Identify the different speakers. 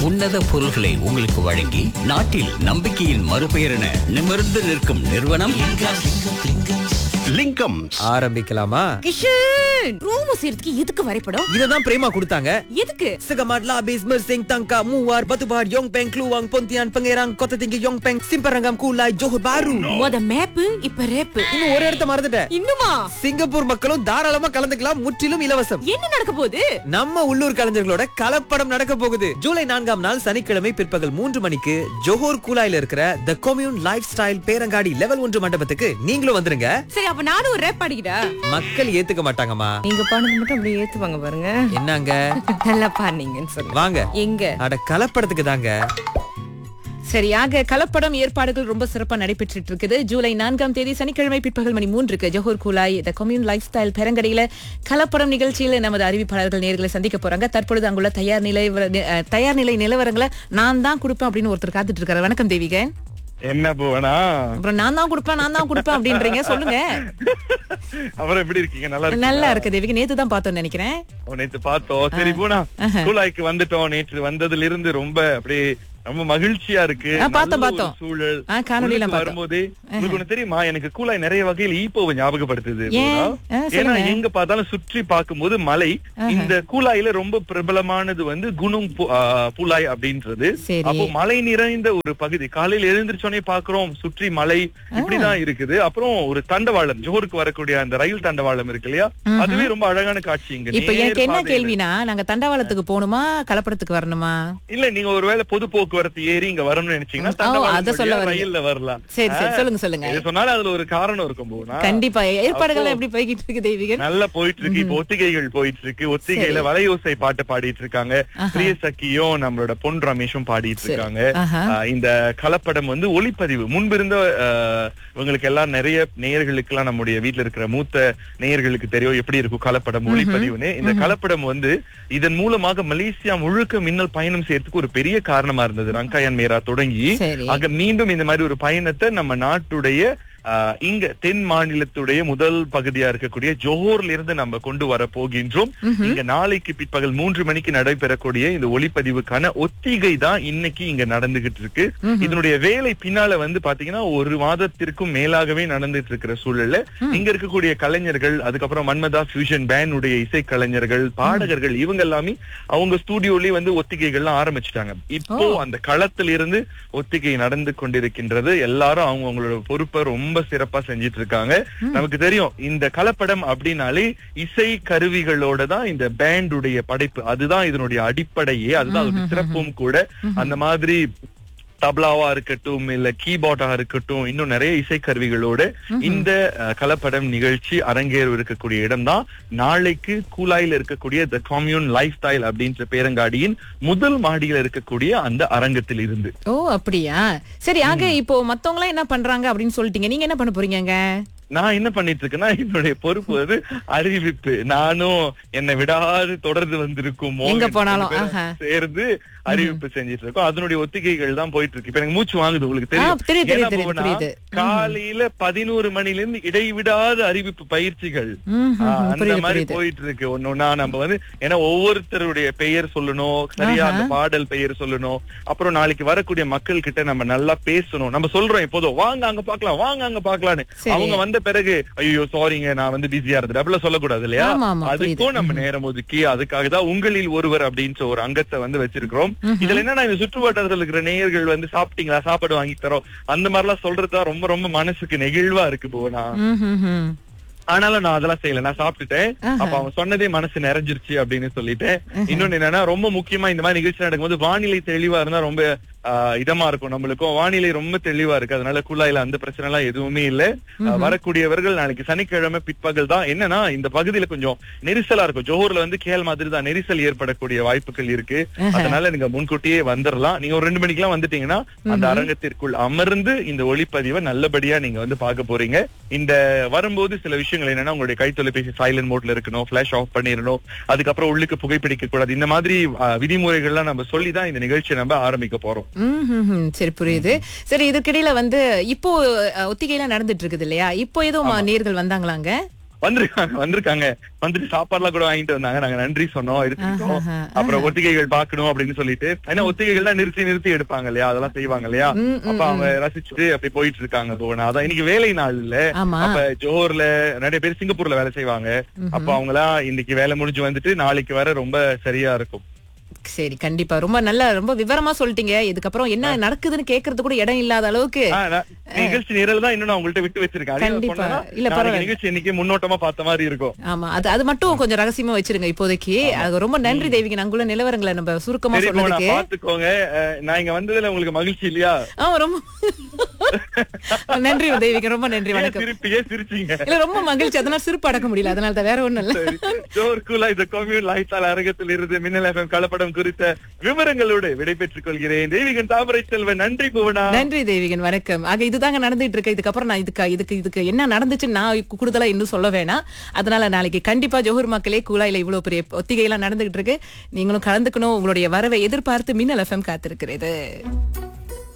Speaker 1: உன்னத பொருள்களை உங்களுக்கு வழங்கி நாட்டில் நம்பிக்கையின் மறுபெயர் என நிமிர்ந்து நிற்கும் நிறுவனம்
Speaker 2: லிங்கம்
Speaker 3: ஆரம்பிக்கலாமா
Speaker 4: கிஷன் ரூம் செய்யறதுக்கு எதுக்கு வரைபடம்
Speaker 3: இததான் பிரேமா கொடுத்தாங்க
Speaker 4: எதுக்கு
Speaker 3: Segamat labis mersing tangka muar batubar yong peng kluang pontian pangerang kota tinggi yong peng simparangam kulai johor baru
Speaker 4: மொத மேப் இப்ப ரேப்
Speaker 3: இன்னும் ஒரு இடத்த மறந்துட்டேன்
Speaker 4: இன்னுமா
Speaker 3: சிங்கப்பூர் மக்களும் தாராளமா கலந்துக்கலாம் முற்றிலும் இலவசம்
Speaker 4: என்ன நடக்க போகுது
Speaker 3: நம்ம உள்ளூர் கலைஞர்களோட கலப்படம் நடக்க போகுது ஜூலை நான்காம் நாள் சனிக்கிழமை பிற்பகல் மூன்று மணிக்கு ஜோஹர் கூலாயில இருக்கிற த கொம்யூன் லைஃப் ஸ்டைல் பேரங்காடி லெவல் ஒன்று மண்டபத்துக்கு நீங்களும் வந்துருங்க
Speaker 4: சரி அப்ப நானும் ஒரு ரேப் பாடிக்கிட்டா
Speaker 3: மக்கள் ஏத்துக்க மாட்டாங்கம்மா
Speaker 4: நீங்க பாடுறது மட்டும் அப்படியே ஏத்துவாங்க பாருங்க
Speaker 3: என்னங்க
Speaker 4: நல்லா பாடுனீங்கன்னு சொல்லுங்க
Speaker 3: வாங்க
Speaker 4: எங்க
Speaker 3: அட கலப்படத்துக்கு தாங்க
Speaker 4: சரியாக கலப்படம் ஏற்பாடுகள் ரொம்ப சிறப்பா நடைபெற்றுட்டு இருக்குது ஜூலை நான்காம் தேதி சனிக்கிழமை பிற்பகல் மணி மூன்றுக்கு Johor Kulai the commune life style பெரங்கடையில கலப்படம் நிகழ்ச்சியில நமது அறிவிப்பாளர்கள் நேர்களை சந்திக்க போறாங்க தற்பொழுது அங்குள்ள தயார் நிலை அஹ், தயார் நிலை நிலவரங்களை நான் தான் கொடுப்பேன் அப்படின்னு ஒருத்தர் காத்துட்டு இருக்காரு வணக்கம் தேவிகன்
Speaker 5: என்ன பூவனா
Speaker 4: அப்புறம் நான் தான் கொடுப்பேன் நான் தான் கொடுப்பேன் அப்படின்றீங்க சொல்லுங்க
Speaker 5: அப்புறம் எப்படி இருக்கீங்க நல்லா இருக்கீங்களா?
Speaker 4: நல்லா இருக்கு தேவிக்கு நேத்து தான் பார்த்தோம்னு நினைக்கிறேன்
Speaker 5: ஓ, நேத்து பார்த்தோம் சரி பூனா கூலாய்க்கு வந்துட்டோம் நேற்று வந்ததுல இருந்து ரொம்ப அப்படியே ரொம்ப மகிழ்ச்சியா இருக்கு
Speaker 4: ஆ, பார்த்தோம்,
Speaker 5: நல்ல ஒரு
Speaker 4: பார்த்தோம்.
Speaker 5: சூழல்
Speaker 4: ஆ, காணொளியில
Speaker 5: உள்ளுக்கு
Speaker 4: பார்த்தோம்.
Speaker 5: வரும்போதே உங்களுக்கு ஒண்ணு தெரியுமா எனக்கு கூலாய் நிறைய வகையில் ஈப்போவை ஞாபகப்படுத்துது
Speaker 4: ஏன்?
Speaker 5: பூனா.
Speaker 4: ஆ,
Speaker 5: ஏன்னா
Speaker 4: சொல்லுங்க.
Speaker 5: எங்க பார்த்தாலும் சுற்றி பார்க்கும்போது மலை இந்த கூலாயில ரொம்ப பிரபலமானது வந்து குணும் பு- ஆ, புலாய் அப்படின்றது
Speaker 4: சரி.
Speaker 5: அப்போ மலை நிறைந்த ஒரு பகுதி காலையில எழுந்திரிச்சோனே பாக்குறோம் சுற்றி மலை இப்படிதான் இருக்குது அப்புறம் ஒரு தண்டவாளம் ஜோருக்கு வரக்கூடிய அந்த ரயில் தண்டவாளம் இருக்கு இல்லையா அதுவே ரொம்ப அழகான காட்சி இங்க
Speaker 4: இப்ப
Speaker 5: நேர்
Speaker 4: எனக்கு என்ன
Speaker 5: பாதையில.
Speaker 4: கேள்வினா நாங்க தண்டவாளத்துக்கு போகணுமா கலப்படத்துக்கு வரணுமா
Speaker 5: இல்ல நீங்க ஒருவேளை பொது போக்குவரத்து ஏறி இங்க வரணும்னு நினைச்சீங்கன்னா
Speaker 4: ஓ,
Speaker 5: தண்டவாளம்
Speaker 4: அத சொல்ல
Speaker 5: வழியா
Speaker 4: வரீங்க.
Speaker 5: ரயில்ல வரலாம்
Speaker 4: சரி சரி
Speaker 5: ஆ,
Speaker 4: சொல்லுங்க சொல்லுங்க
Speaker 5: இது சொன்னாலும் அதுல ஒரு காரணம் இருக்கும் போனா
Speaker 4: கண்டிப்பா ஏற்பாடுகள்
Speaker 5: அப்போ-
Speaker 4: எப்படி போய்கிட்டு இருக்கு தெய்வீகன்
Speaker 5: நல்லா போயிட்டு இருக்கு இப்ப ஒத்திகைகள் போயிட்டு இருக்கு ஒத்திகையில
Speaker 4: சரி.
Speaker 5: வலையோசை பாட்டு பாடிட்டு இருக்காங்க பிரிய சக்கியும் நம்மளோட பொன் ரமேஷும் பாடிட்டு
Speaker 4: சரி.
Speaker 5: இருக்காங்க
Speaker 4: ஆஹா.
Speaker 5: ஆஹ் இந்த கலப்படம் வந்து ஒளிப்பதிவு முன்பு இருந்த ஆஹ், இவங்களுக்கு எல்லாம் நிறைய நேயர்களுக்கு எல்லாம் நம்முடைய வீட்டுல இருக்கிற மூத்த நேயர்களுக்கு தெரியும் எப்படி இருக்கும் கலப்படம் ஒளிப்பதிவுன்னு இந்த கலப்படம் வந்து இதன் மூலமாக மலேசியா முழுக்க மின்னல் பயணம் செய்யறதுக்கு ஒரு பெரிய காரணமா இருந்தது ரங்காயன் மேரா தொடங்கி
Speaker 4: சரி.
Speaker 5: ஆக மீண்டும் இந்த மாதிரி ஒரு பயணத்தை நம்ம நாட்டுடைய ஆஹ், இங்க தென் மாநிலத்துடைய முதல் பகுதியா இருக்கக்கூடிய ஜோஹர்ல இருந்து நம்ம கொண்டு வர போகின்றோம் இங்க நாளைக்கு பிற்பகல் மூன்று மணிக்கு நடைபெறக்கூடிய இந்த ஒளிப்பதிவுக்கான ஒத்திகை தான் இன்னைக்கு இங்க நடந்துகிட்டு இருக்கு இதனுடைய வேலை பின்னால வந்து பாத்தீங்கன்னா ஒரு மாதத்திற்கும் மேலாகவே நடந்துட்டு இருக்கிற சூழல்ல இங்க இருக்கக்கூடிய கலைஞர்கள் அதுக்கப்புறம் மன்மதா ஃபியூஷன் பேண்ட் உடைய இசை கலைஞர்கள் பாடகர்கள் இவங்க எல்லாமே அவங்க ஸ்டூடியோலயே வந்து ஒத்திகைகள்லாம் ஆரம்பிச்சிட்டாங்க இப்போ அந்த களத்துல இருந்து ஒத்திகை நடந்து கொண்டிருக்கின்றது எல்லாரும் அவங்க அவங்களோட பொறுப்பை ரொம்ப சிறப்பா செஞ்சிட்டு இருக்காங்க நமக்கு தெரியும் இந்த கலப்படம் அப்படின்னாலே இசை கருவிகளோட தான் இந்த பேண்டுடைய படைப்பு அதுதான் இதனுடைய அடிப்படையே அதுதான் அதோட சிறப்பும் கூட அந்த மாதிரி தப்லாவா இருக்கட்டும் இல்ல கீபோர்டா இருக்கட்டும் இன்னும் நிறைய இசைக்கருவிகளோட இந்த அஹ், கலப்படம் நிகழ்ச்சி அரங்கேற இருக்கக்கூடிய இடம் தான் நாளைக்கு கூலாயில இருக்கக்கூடிய த கம்யூன் லைஃப் ஸ்டைல் அப்படின்ற பேரங்காடியின் முதல் மாடியில இருக்கக்கூடிய அந்த அரங்கத்தில் இருந்து
Speaker 4: ஓ அப்படியா சரி ஆக இப்போ மத்தவங்க எல்லாம் என்ன பண்றாங்க அப்படின்னு சொல்லிட்டீங்க நீங்க என்ன பண்ண போறீங்க
Speaker 5: நான் என்ன பண்ணிட்டு இருக்கேன்னா என்னுடைய பொறுப்பு வந்து அறிவிப்பு நானும் என்னை விடாது தொடர்ந்து வந்திருக்கும் மோகன்
Speaker 4: எங்க போனாலும்,
Speaker 5: ரெண்டு பேரும்
Speaker 4: ஆஹா.
Speaker 5: சேர்ந்து அறிவிப்பு செஞ்சிட்டு இருக்கோம் அதனுடைய ஒத்திகைகள் தான் போயிட்டு இருக்கு இப்ப எனக்கு மூச்சு வாங்குது உங்களுக்கு
Speaker 4: ஆ, தெரியுது,
Speaker 5: தெரியும்
Speaker 4: தெரியுது,
Speaker 5: ஏன்னா
Speaker 4: தெரியுது,
Speaker 5: போனா,
Speaker 4: புரியுது.
Speaker 5: காலையில பதினோரு மணில இருந்து இடைவிடாத அறிவிப்பு பயிற்சிகள்
Speaker 4: ம்,
Speaker 5: ஆ,
Speaker 4: ம்,
Speaker 5: அந்த
Speaker 4: புரியுது,
Speaker 5: மாதிரி
Speaker 4: புரியுது.
Speaker 5: போயிட்டு இருக்கு ஒன்னொன்னா நம்ம வந்து ஏன்னா ஒவ்வொருத்தருடைய பெயர் சொல்லணும் சரியா அந்த பாடல் பெயர் சொல்லணும் அப்புறம் நாளைக்கு வரக்கூடிய மக்கள் கிட்ட நம்ம நல்லா பேசணும் நம்ம சொல்றோம் இப்போதும் வாங்க அங்க பாக்கலாம் வாங்க அங்க பாக்கலான்னு
Speaker 4: சரி.
Speaker 5: அவங்க வந்த பிறகு ஐயோ சாரிங்க நான் வந்து பிஸியா இருந்தேன் அப்படிலாம் சொல்லக்கூடாது இல்லையா
Speaker 4: ஆமா, ஆமா,
Speaker 5: அதுக்கும் நம்ம நேரம் ஒதுக்கி அதுக்காக தான் உங்களில் ஒருவர் அப்படின்ற ஒரு அங்கத்தை வந்து வச்சிருக்கிறோம் இதுல என்னன்னா இந்த சுற்று வட்டாரத்துல இருக்கிற நேயர்கள் வந்து சாப்பிட்டீங்களா சாப்பாடு வாங்கி தரோம் அந்த மாதிரி எல்லாம் சொல்றதுதான் ரொம்ப ரொம்ப மனசுக்கு நெகிழ்வா இருக்கு போனா
Speaker 4: ம், ம், ம்.
Speaker 5: ஆனாலும் நான் அதெல்லாம் செய்யல நான் சாப்பிட்டுட்டேன்
Speaker 4: ஆஹா.
Speaker 5: அப்ப அவன் சொன்னதே மனசு நிறைஞ்சிருச்சு அப்படின்னு சொல்லிட்டேன் இன்னொன்னு என்னன்னா ரொம்ப முக்கியமா இந்த மாதிரி நிகழ்ச்சி நடக்கும்போது வானிலை தெளிவா இருந்தா ரொம்ப ஆஹ், இதமா இருக்கும் நம்மளுக்கும் வானிலை ரொம்ப தெளிவா இருக்கு அதனால குழாயில அந்த பிரச்சனை எல்லாம் எதுவுமே இல்ல ஆஹ், வரக்கூடியவர்கள் நாளைக்கு சனிக்கிழமை பிற்பகல் தான் என்னன்னா இந்த பகுதியில கொஞ்சம் நெரிசலா இருக்கும் ஜோஹர்ல வந்து கேள் மாதிரி தான் நெரிசல் ஏற்படக்கூடிய வாய்ப்புகள் இருக்கு அதனால நீங்க முன்கூட்டியே வந்துடலாம் நீங்க ஒரு ரெண்டு மணிக்கெல்லாம் வந்துட்டீங்கன்னா அந்த அரங்கத்திற்குள் அமர்ந்து இந்த ஒளிப்பதிவை நல்லபடியா நீங்க வந்து பார்க்க போறீங்க இந்த வரும்போது சில விஷயங்கள் என்னன்னா உங்களுடைய கை தொலைபேசி சைலண்ட் மோட்ல இருக்கணும் பிளாஷ் ஆஃப் பண்ணிடணும் அதுக்கப்புறம் உள்ளுக்கு புகைப்பிடிக்க கூடாது இந்த மாதிரி ஆஹ், விதிமுறைகள்லாம் நம்ம சொல்லி தான் இந்த நிகழ்ச்சியை நம்ம ஆரம்பிக்க போறோம்
Speaker 4: ம், ம், ம். சரி புரியுது சரி இதுக்கிடையில வந்து இப்போ அஹ், ஒத்திகைலாம் நடந்துட்டு இருக்குது இல்லையா இப்போ எதுவும் நேர்கள் வந்தாங்களாங்க
Speaker 5: வந்திருக்காங்க வந்திருக்காங்க வந்துட்டு சாப்பாடுலாம் கூட வாங்கிட்டு வந்தாங்க நாங்க நன்றி சொன்னோம் எடுத்துக்கிட்டோம்
Speaker 4: ஆஹா,
Speaker 5: அப்புறம் ஒத்திகைகள் பார்க்கணும் அப்படின்னு சொல்லிட்டு ஏன்னா ஒத்திகைகள்லாம் நிறுத்தி நிறுத்தி எடுப்பாங்க இல்லையா அதெல்லாம் செய்வாங்க இல்லையா
Speaker 4: ம், ம்,
Speaker 5: அப்ப அவங்க ரசிச்சுட்டு அப்படி போயிட்டு இருக்காங்க போனா அதான் இன்னைக்கு வேலை நாள் இல்ல
Speaker 4: ஆமா
Speaker 5: அப்ப ஜோஹர்ல நிறைய பேர் சிங்கப்பூர்ல வேலை செய்வாங்க அப்ப அவங்கலாம் இன்னைக்கு வேலை முடிஞ்சு வந்துட்டு நாளைக்கு வர ரொம்ப சரியா இருக்கும்
Speaker 4: சரி கண்டிப்பா ரொம்ப நல்லா ரொம்ப விவரமா சொல்லிட்டீங்க இதுக்கப்புறம் என்ன நடக்குதுன்னு கேக்குறது கூட இடம் இல்லாத அளவுக்கு
Speaker 5: ஆ, நான் நிகழ்ச்சி நிரல் தான் இன்னும் நான் உங்கள்ட்ட விட்டு வச்சிருக்கேன் அதையும்
Speaker 4: கண்டிப்பா.
Speaker 5: சொன்னேன்னா,
Speaker 4: இல்ல,
Speaker 5: நாளைக்கு
Speaker 4: பரவாயில்ல.
Speaker 5: நிகழ்ச்சி இன்னைக்கு முன்னோட்டமா பார்த்த மாதிரி இருக்கும்
Speaker 4: ஆமா அது அது மட்டும் கொஞ்சம் ரகசியமா வச்சிருங்க இப்போதைக்கு அது ரொம்ப நன்றி தேவிக்கு அங்குள்ள நிலவரங்களை நம்ம சுருக்கமா
Speaker 5: சரி இப்போ நான்
Speaker 4: சொன்னதுக்கு
Speaker 5: பாத்துக்கோங்க அஹ், நான் இங்க வந்ததுல உங்களுக்கு மகிழ்ச்சி இல்லையா
Speaker 4: ஆமா ரொம்ப நன்றி தேவிக்கு ரொம்ப நன்றி
Speaker 5: ஏன்
Speaker 4: வணக்கம்
Speaker 5: சிரிப்பு ஏன் சிரிச்சீங்க
Speaker 4: இல்ல ரொம்ப மகிழ்ச்சி அதனால சிரிப்பு அடக்க முடியல அதனால தான் வேற ஒண்ணும் இல்ல
Speaker 5: சரி. ஜோர் கூலா இந்த கொம்யூன் லாய்த்தால் அரங்கத்தில் இருந்து மின்னல் எஃப்எம் கலப்படம் குறித்த விவரங்களோடு விடைபெற்றுக் கொள்கிறேன் தெய்வீகன் தாமரை செல்வன் நன்றி புவனா
Speaker 4: நன்றி தேவிகன் வணக்கம் ஆக இதுதாங்க நடந்துட்டு இருக்கு இதுக்கப்புறம் நான் இதுக்கு இதுக்கு இதுக்கு என்ன நடந்துச்சுன்னு நான் கூடுதலா இன்னும் சொல்ல வேணாம் அதனால நாளைக்கு கண்டிப்பா ஜோஹர் மக்களே கூலாயில இவ்வளவு பெரிய ஒத்திகை எல்லாம் நடந்துகிட்டு இருக்கு நீங்களும் கலந்துக்கணும் உங்களுடைய வரவை எதிர்பார்த்து மின்னல் எஃப்எம் காத்திருக்கிறது